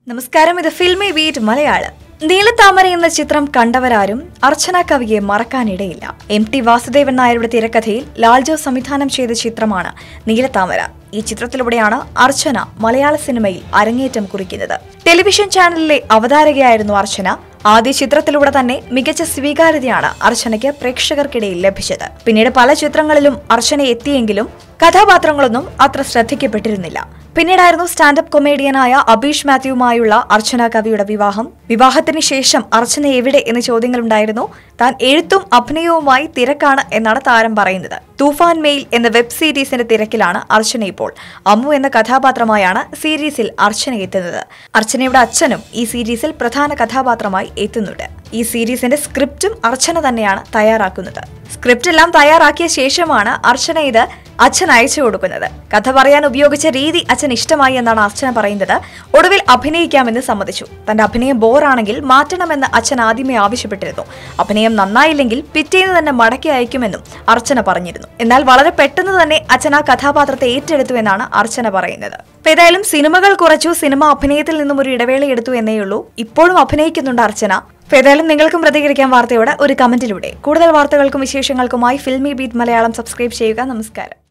നമസ്കാരം ഇത് filmy Filmibeat Malayalam Neelathamara എന്ന ചിത്രം കണ്ടവരാരും അർച്ചന കവിയെ മറക്കാനിടയില്ല എം ടി വാസുദേവൻ നായരുടെ തിരക്കഥയിൽ ലാൽജോ സംവിധാനം ചെയ്ത ചിത്രമാണ് നീലത്താമര ഈ ചിത്രത്തിലൂടെയാണ് അർച്ചന മലയാള സിനിമയിൽ അരങ്ങേറ്റം കുറിക്കുന്നത് ടെലിവിഷൻ ചാനലിലെ അവതാരകയായിരുന്നു അർച്ചന ആദ്യ ചിത്രത്തിലൂടെ തന്നെ മികച്ച സ്വീകാര്യതയാണ് അർച്ചനയ്ക്ക് പ്രേക്ഷകർക്കിടയിൽ ലഭിച്ചത് പിന്നീട് പല ചിത്രങ്ങളിലും അർച്ചന എത്തിയെങ്കിലും കഥാപാത്രങ്ങളൊന്നും അത്ര ശ്രദ്ധിക്കപ്പെട്ടിരുന്നില്ല പിന്നീടായിരുന്നു സ്റ്റാൻഡപ്പ് കൊമേഡിയനായ അബീഷ് മാത്യുവുമായുള്ള അർച്ചന കവിയുടെ വിവാഹം വിവാഹത്തിന് ശേഷം അർച്ചന എവിടെ എന്ന ചോദ്യങ്ങളുണ്ടായിരുന്നു താൻ എഴുത്തും അഭിനയവുമായി തിരക്കാണ് എന്നാണ് താരം പറയുന്നത് തൂഫാൻ മെയിൽ എന്ന വെബ് സീരീസിന്റെ തിരക്കിലാണ് അർച്ചന ഇപ്പോൾ അമ്മു എന്ന കഥാപാത്രമായാണ് സീരീസിൽ അർച്ചന എത്തുന്നത് അർച്ചനയുടെ അച്ഛനും ഈ സീരീസിൽ പ്രധാന കഥാപാത്രമായി എത്തുന്നുണ്ട് ഈ സീരീസിന്റെ സ്ക്രിപ്റ്റും അർച്ചന തന്നെയാണ് തയ്യാറാക്കുന്നത് സ്ക്രിപ്റ്റ് എല്ലാം തയ്യാറാക്കിയ ശേഷമാണ് അർച്ചന ഇത് അച്ഛൻ അയച്ചു കൊടുക്കുന്നത് കഥ പറയാൻ ഉപയോഗിച്ച രീതി അച്ഛൻ ഇഷ്ടമായി എന്നാണ് അർച്ചന പറയുന്നത് ഒടുവിൽ അഭിനയിക്കാമെന്ന് സമ്മതിച്ചു തന്റെ അഭിനയം ബോറാണെങ്കിൽ മാറ്റണമെന്ന് അച്ഛൻ ആദ്യമേ ആവശ്യപ്പെട്ടിരുന്നു അഭിനയം നന്നായില്ലെങ്കിൽ പിറ്റേന്ന് തന്നെ മടക്കി അയക്കുമെന്നും അർച്ചന പറഞ്ഞിരുന്നു എന്നാൽ വളരെ പെട്ടെന്ന് തന്നെ അച്ഛൻ ആ കഥാപാത്രത്തെ ഏറ്റെടുത്തു എന്നാണ് അർച്ചന പറയുന്നത് അപ്പൊ ഏതായാലും സിനിമകൾ കുറച്ചു സിനിമ അഭിനയത്തിൽ നിന്നും ഒരു ഇടവേള എടുത്തു എന്നേയുള്ളൂ ഇപ്പോഴും അഭിനയിക്കുന്നുണ്ട് അർച്ചന അപ്പൊ ഏതായാലും നിങ്ങൾക്കും പ്രതികരിക്കാൻ വാർത്തയോടെ ഒരു കമന്റിലൂടെ കൂടുതൽ വാർത്തകൾക്കും വിശേഷങ്ങൾക്കുമായി ഫിൽമി ബീറ്റ് മലയാളം സബ്സ്ക്രൈബ് ചെയ്യുക നമസ്കാരം